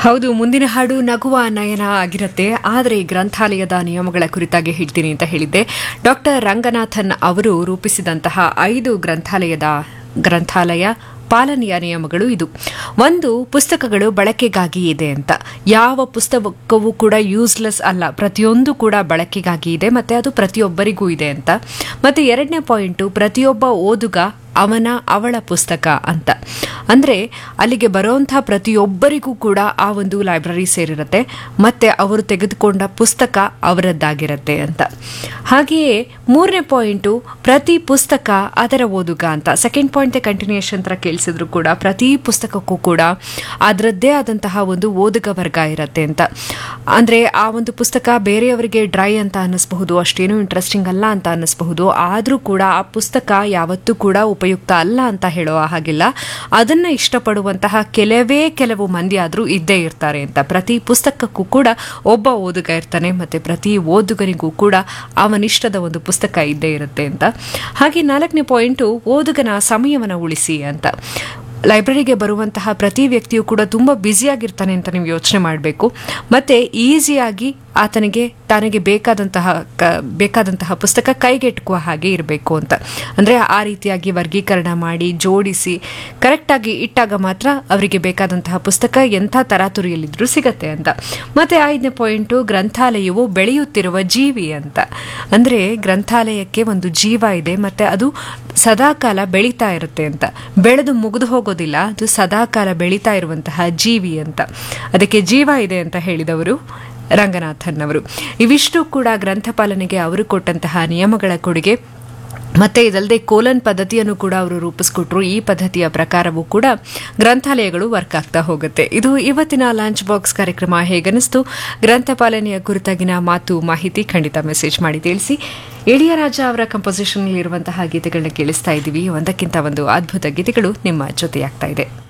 ಹೌದು ಮುಂದಿನ ಹಾಡು ನಗುವ ನಯನ ಆಗಿರುತ್ತೆ ಆದರೆ ಗ್ರಂಥಾಲಯದ ನಿಯಮಗಳ ಕುರಿತಾಗಿ ಹೇಳ್ತೀನಿ ಅಂತ ಹೇಳಿದ್ದೆ ಡಾಕ್ಟರ್ ರಂಗನಾಥನ್ ಅವರು ರೂಪಿಸಿದಂತಹ ಐದು ಗ್ರಂಥಾಲಯದ ಗ್ರಂಥಾಲಯ ಪಾಲನೆಯ ನಿಯಮಗಳು ಇದು ಒಂದು ಪುಸ್ತಕಗಳು ಬಳಕೆಗಾಗಿ ಇದೆ ಅಂತ ಯಾವ ಪುಸ್ತಕವೂ ಕೂಡ ಯೂಸ್ಲೆಸ್ ಅಲ್ಲ ಪ್ರತಿಯೊಂದು ಕೂಡ ಬಳಕೆಗಾಗಿ ಇದೆ ಮತ್ತೆ ಅದು ಪ್ರತಿಯೊಬ್ಬರಿಗೂ ಇದೆ ಅಂತ ಮತ್ತೆ ಎರಡನೇ ಪಾಯಿಂಟು ಪ್ರತಿಯೊಬ್ಬ ಓದುಗ ಅವನ ಅವಳ ಪುಸ್ತಕ ಅಂತ ಅಂದರೆ ಅಲ್ಲಿಗೆ ಬರುವಂತಹ ಪ್ರತಿಯೊಬ್ಬರಿಗೂ ಕೂಡ ಆ ಒಂದು ಲೈಬ್ರರಿ ಸೇರಿರುತ್ತೆ ಮತ್ತೆ ಅವರು ತೆಗೆದುಕೊಂಡ ಪುಸ್ತಕ ಅವರದ್ದಾಗಿರುತ್ತೆ ಅಂತ ಹಾಗೆಯೇ ಮೂರನೇ ಪಾಯಿಂಟು ಪ್ರತಿ ಪುಸ್ತಕ ಅದರ ಓದುಗ ಅಂತ ಸೆಕೆಂಡ್ ಪಾಯಿಂಟ್ ಕಂಟಿನ್ಯೂಷನ್ ತರ ಕೇಳಿಸಿದ್ರು ಕೂಡ ಪ್ರತಿ ಪುಸ್ತಕಕ್ಕೂ ಕೂಡ ಅದರದ್ದೇ ಆದಂತಹ ಒಂದು ಓದುಗ ವರ್ಗ ಇರುತ್ತೆ ಅಂತ ಅಂದರೆ ಆ ಒಂದು ಪುಸ್ತಕ ಬೇರೆಯವರಿಗೆ ಡ್ರೈ ಅಂತ ಅನ್ನಿಸ್ಬಹುದು ಅಷ್ಟೇನೂ ಇಂಟ್ರೆಸ್ಟಿಂಗ್ ಅಲ್ಲ ಅಂತ ಅನ್ನಿಸ್ಬಹುದು ಆದರೂ ಕೂಡ ಆ ಪುಸ್ತಕ ಯಾವತ್ತೂ ಕೂಡ ಉಪಯುಕ್ತ ಅಲ್ಲ ಅಂತ ಹೇಳೋ ಹಾಗಿಲ್ಲ ಅದನ್ನ ಇಷ್ಟಪಡುವಂತಹ ಕೆಲವೇ ಕೆಲವು ಮಂದಿ ಆದರೂ ಇದ್ದೇ ಇರ್ತಾರೆ ಅಂತ ಪ್ರತಿ ಪುಸ್ತಕಕ್ಕೂ ಕೂಡ ಒಬ್ಬ ಓದುಗ ಇರ್ತಾನೆ ಮತ್ತೆ ಪ್ರತಿ ಓದುಗನಿಗೂ ಕೂಡ ಅವನಿಷ್ಟದ ಒಂದು ಪುಸ್ತಕ ಇದ್ದೇ ಇರುತ್ತೆ ಅಂತ ಹಾಗೆ ನಾಲ್ಕನೇ ಪಾಯಿಂಟು ಓದುಗನ ಸಮಯವನ್ನು ಉಳಿಸಿ ಅಂತ ಲೈಬ್ರರಿಗೆ ಬರುವಂತಹ ಪ್ರತಿ ವ್ಯಕ್ತಿಯು ಕೂಡ ತುಂಬ ಬ್ಯುಸಿಯಾಗಿರ್ತಾನೆ ಅಂತ ನೀವು ಯೋಚನೆ ಮಾಡಬೇಕು ಮತ್ತೆ ಈಸಿಯಾಗಿ ಆತನಿಗೆ ತನಗೆ ಬೇಕಾದಂತಹ ಕ ಬೇಕಾದಂತಹ ಪುಸ್ತಕ ಕೈಗೆಟುಕುವ ಹಾಗೆ ಇರಬೇಕು ಅಂತ ಅಂದರೆ ಆ ರೀತಿಯಾಗಿ ವರ್ಗೀಕರಣ ಮಾಡಿ ಜೋಡಿಸಿ ಕರೆಕ್ಟಾಗಿ ಇಟ್ಟಾಗ ಮಾತ್ರ ಅವರಿಗೆ ಬೇಕಾದಂತಹ ಪುಸ್ತಕ ಎಂಥ ತರಾತುರಿಯಲ್ಲಿದ್ದರೂ ಸಿಗತ್ತೆ ಅಂತ ಮತ್ತೆ ಐದನೇ ಪಾಯಿಂಟು ಗ್ರಂಥಾಲಯವು ಬೆಳೆಯುತ್ತಿರುವ ಜೀವಿ ಅಂತ ಅಂದರೆ ಗ್ರಂಥಾಲಯಕ್ಕೆ ಒಂದು ಜೀವ ಇದೆ ಮತ್ತೆ ಅದು ಸದಾಕಾಲ ಬೆಳೀತಾ ಇರುತ್ತೆ ಅಂತ ಬೆಳೆದು ಮುಗಿದು ಹೋಗೋದಿಲ್ಲ ಅದು ಸದಾಕಾಲ ಬೆಳೀತಾ ಇರುವಂತಹ ಜೀವಿ ಅಂತ ಅದಕ್ಕೆ ಜೀವ ಇದೆ ಅಂತ ಹೇಳಿದವರು ರಂಗನಾಥನ್ ಅವರು ಇವಿಷ್ಟು ಕೂಡ ಗ್ರಂಥಪಾಲನೆಗೆ ಅವರು ಕೊಟ್ಟಂತಹ ನಿಯಮಗಳ ಕೊಡುಗೆ ಮತ್ತೆ ಇದಲ್ಲದೆ ಕೋಲನ್ ಪದ್ಧತಿಯನ್ನು ಕೂಡ ಅವರು ರೂಪಿಸ್ಕೊಟ್ರು ಈ ಪದ್ಧತಿಯ ಪ್ರಕಾರವೂ ಕೂಡ ಗ್ರಂಥಾಲಯಗಳು ವರ್ಕ್ ಆಗ್ತಾ ಹೋಗುತ್ತೆ ಇದು ಇವತ್ತಿನ ಲಾಂಚ್ ಬಾಕ್ಸ್ ಕಾರ್ಯಕ್ರಮ ಹೇಗನಿಸ್ತು ಗ್ರಂಥಪಾಲನೆಯ ಕುರಿತಾಗಿನ ಮಾತು ಮಾಹಿತಿ ಖಂಡಿತ ಮೆಸೇಜ್ ಮಾಡಿ ತಿಳಿಸಿ ಇಳಿಯರಾಜ ಅವರ ಕಂಪೋಸಿಷನ್ ಇರುವಂತಹ ಗೀತೆಗಳನ್ನ ಕೇಳಿಸ್ತಾ ಇದ್ದೀವಿ ಒಂದಕ್ಕಿಂತ ಒಂದು ಅದ್ಭುತ ಗೀತೆಗಳು ನಿಮ್ಮ ಜೊತೆಯಾಗ್ತಾ ಇದೆ